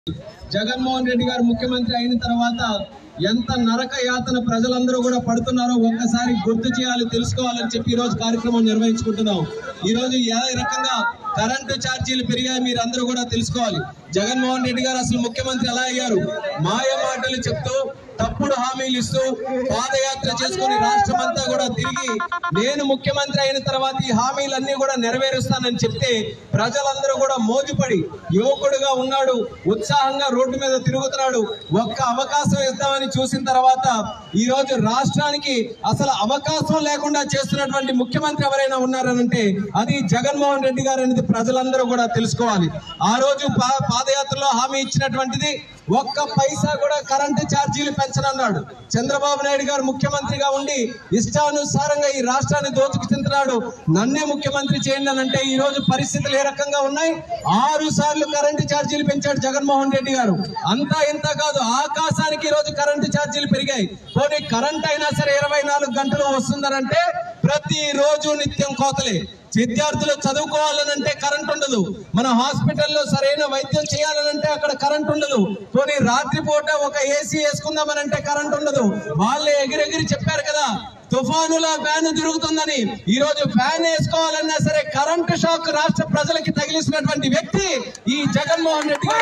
జగన్మోహన్ రెడ్డి గారు ముఖ్యమంత్రి అయిన తర్వాత ఎంత నరక యాతన ప్రజలందరూ కూడా పడుతున్నారో ఒక్కసారి గుర్తు చేయాలి తెలుసుకోవాలని చెప్పి ఈ రోజు కార్యక్రమం నిర్వహించుకుంటున్నాం ఈ రోజు ఏ రకంగా కరెంటు ఛార్జీలు పెరిగాయి మీరు అందరూ కూడా తెలుసుకోవాలి జగన్మోహన్ రెడ్డి గారు అసలు ముఖ్యమంత్రి ఎలా అయ్యారు మాయ మాటలు చెప్తూ తప్పుడు హామీలు ఇస్తూ పాదయాత్ర చేసుకుని రాష్ట్రం అంతా కూడా తిరిగి నేను ముఖ్యమంత్రి అయిన తర్వాత ఈ హామీలన్నీ కూడా నెరవేరుస్తానని చెప్తే ప్రజలందరూ కూడా మోజుపడి యువకుడుగా ఉన్నాడు ఉత్సాహంగా రోడ్డు మీద తిరుగుతున్నాడు ఒక్క అవకాశం ఇద్దామని చూసిన తర్వాత ఈ రోజు రాష్ట్రానికి అసలు అవకాశం లేకుండా చేస్తున్నటువంటి ముఖ్యమంత్రి ఎవరైనా ఉన్నారనంటే అది జగన్మోహన్ రెడ్డి గారు అనేది ప్రజలందరూ కూడా తెలుసుకోవాలి ఆ రోజు పా- పాదయాత్రలో హామీ ఇచ్చినటువంటిది ఒక్క పైసా కూడా కరెంటు ఛార్జీలు పెంచనన్నాడు చంద్రబాబు నాయుడు గారు ముఖ్యమంత్రిగా ఉండి ఇష్టానుసారంగా ఈ రాష్ట్రాన్ని దోచుకు తింటున్నాడు నన్నే ముఖ్యమంత్రి చేయండి అని అంటే ఈ రోజు పరిస్థితులు ఏ రకంగా ఉన్నాయి ఆరు సార్లు కరెంటు ఛార్జీలు పెంచాడు జగన్మోహన్ రెడ్డి గారు అంతా ఇంత కాదు ఆకాశానికి ఈ రోజు కరెంటు ఛార్జీలు పెరిగాయి పోనీ కరెంట్ అయినా సరే ఇరవై నాలుగు గంటలు వస్తుందనంటే ప్రతి రోజు నిత్యం కోతలే విద్యార్థులు చదువుకోవాలనంటే కరెంట్ ఉండదు మన హాస్పిటల్లో సరైన వైద్యం చేయాలనంటే అక్కడ కరెంట్ ఉండదు పోనీ రాత్రిపూట ఒక ఏసీ వేసుకుందామనంటే కరెంట్ ఉండదు వాళ్ళే ఎగిరెగిరి చెప్పారు కదా తుఫానుల ఫ్యాన్ తిరుగుతుందని ఈ రోజు ఫ్యాన్ వేసుకోవాలన్నా సరే కరెంటు షాక్ రాష్ట్ర ప్రజలకి తగిలిసినటువంటి వ్యక్తి ఈ జగన్మోహన్ రెడ్డి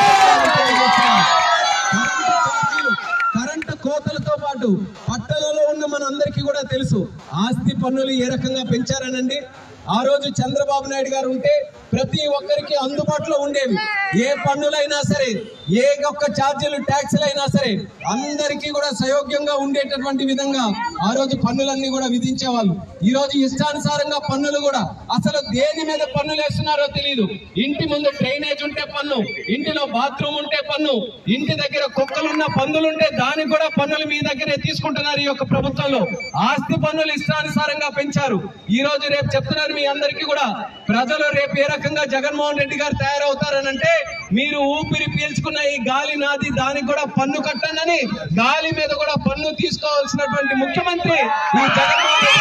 గారు కరెంటు ఛార్జీలు, కరెంటు కోతలతో పాటు పట్టణంలో ఉన్న మన అందరికీ కూడా తెలుసు ఆస్తి పన్నులు ఏ రకంగా పెంచారనండి ఆ రోజు చంద్రబాబు నాయుడు గారు ఉంటే ప్రతి ఒక్కరికి అందుబాటులో ఉండేవి ఏ పన్నులైనా సరే ఏ ఒక్క ఛార్జీలు ట్యాక్స్లు అయినా సరే అందరికీ కూడా సయోగ్యంగా ఉండేటటువంటి విధంగా ఆ రోజు పన్నులన్నీ కూడా విధించేవాళ్ళు ఈ రోజు ఇష్టానుసారంగా పన్నులు కూడా అసలు దేని మీద పన్నులు వేస్తున్నారో తెలియదు ఇంటి ముందు డ్రైనేజ్ ఉంటే పన్ను ఇంటిలో బాత్రూమ్ ఉంటే పన్ను ఇంటి దగ్గర కుక్కలున్న పందులుంటే దానికి కూడా పన్నులు మీ దగ్గరే తీసుకుంటున్నారు ఈ యొక్క ప్రభుత్వంలో ఆస్తి పన్నులు ఇష్టానుసారంగా పెంచారు ఈ రోజు రేపు చెప్తున్నారు మీ అందరికీ కూడా ప్రజలు రేపు ఏ రకంగా జగన్మోహన్ రెడ్డి గారు తయారవుతారనంటే మీరు ఊపిరి పీల్చుకున్న ఈ గాలి నాది దానికి కూడా పన్ను కట్టండి గాలి మీద కూడా పన్ను తీసుకోవాల్సినటువంటి ముఖ్యమంత్రి ఈ జగన్మోహన్ రెడ్డి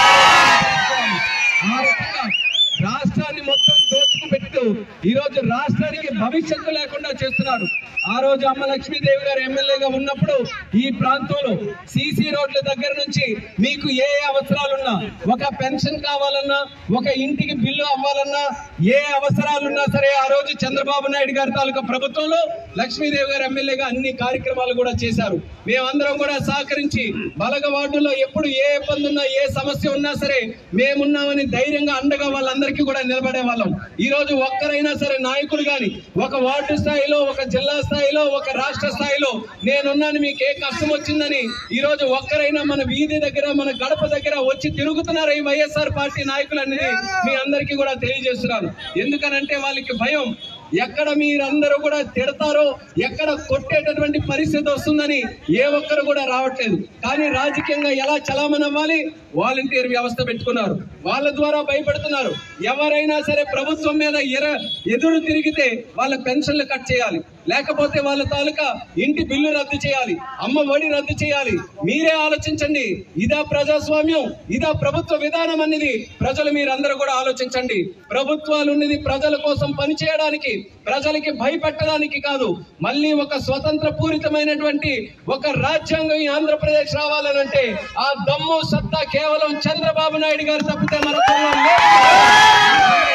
గారు. ఆ రకంగా రాష్ట్రాన్ని మొత్తం దోచుకు పెట్టు ఈ రోజు రాష్ట్రానికి భవిష్యత్తు లేకుండా చేస్తున్నారు ఆ రోజు అమ్మ లక్ష్మీదేవి గారు ఎమ్మెల్యేగా ఉన్నప్పుడు ఈ ప్రాంతంలో సీసీ రోడ్ల దగ్గర నుంచి మీకు ఏ ఏ అవసరాలున్నా ఒక పెన్షన్ కావాలన్నా ఒక ఇంటికి బిల్లు అవ్వాలన్నా ఏ అవసరాలున్నా సరే ఆ రోజు చంద్రబాబు నాయుడు గారి తాలూకా ప్రభుత్వంలో లక్ష్మీదేవి గారు ఎమ్మెల్యేగా అన్ని కార్యక్రమాలు కూడా చేశారు మేమందరం కూడా సహకరించి బలగ వార్డులో ఎప్పుడు ఏ ఇబ్బంది ఉన్నా ఏ సమస్య ఉన్నా సరే మేమున్నామని ధైర్యంగా అండగా వాళ్ళందరికీ కూడా నిలబడే వాళ్ళం ఈ రోజు ఒక్కరైనా సరే నాయకులు గాని ఒక వార్డు స్థాయిలో ఒక జిల్లా స్థాయిలో ఒక రాష్ట్ర స్థాయిలో నేనున్నాను మీకు ఏ కష్టం వచ్చిందని ఈ రోజు ఒక్కరైనా మన వీధి దగ్గర మన గడప దగ్గర వచ్చి తిరుగుతున్నారు ఈ వైఎస్ఆర్ పార్టీ నాయకులు అనేది మీ అందరికీ కూడా తెలియజేస్తున్నాను ఎందుకనంటే వాళ్ళకి భయం ఎక్కడ మీరందరూ కూడా తిడతారో ఎక్కడ కొట్టేటటువంటి పరిస్థితి వస్తుందని ఏ ఒక్కరు కూడా రావట్లేదు కానీ రాజకీయంగా ఎలా చలామణి అవ్వాలి వాలంటీర్ వ్యవస్థ పెట్టుకున్నారు వాళ్ళ ద్వారా భయపెడుతున్నారు ఎవరైనా సరే ప్రభుత్వం మీద ఎర ఎదురు తిరిగితే వాళ్ళ పెన్షన్లు కట్ చేయాలి లేకపోతే వాళ్ళ తాలూకా ఇంటి బిల్లు రద్దు చేయాలి అమ్మ ఒడి రద్దు చేయాలి మీరే ఆలోచించండి ఇదా ప్రజాస్వామ్యం ఇదా ప్రభుత్వ విధానం అనేది ప్రజలు మీరందరూ కూడా ఆలోచించండి ప్రభుత్వాలు ఉన్నది ప్రజల కోసం పనిచేయడానికి ప్రజలకి భయపెట్టడానికి కాదు మళ్ళీ ఒక స్వతంత్ర పూరితమైనటువంటి ఒక రాజ్యాంగం ఈ ఆంధ్రప్రదేశ్ రావాలనంటే ఆ దమ్ము సత్తా కేవలం చంద్రబాబు నాయుడు గారు తప్పితే మరొకరు లేరు.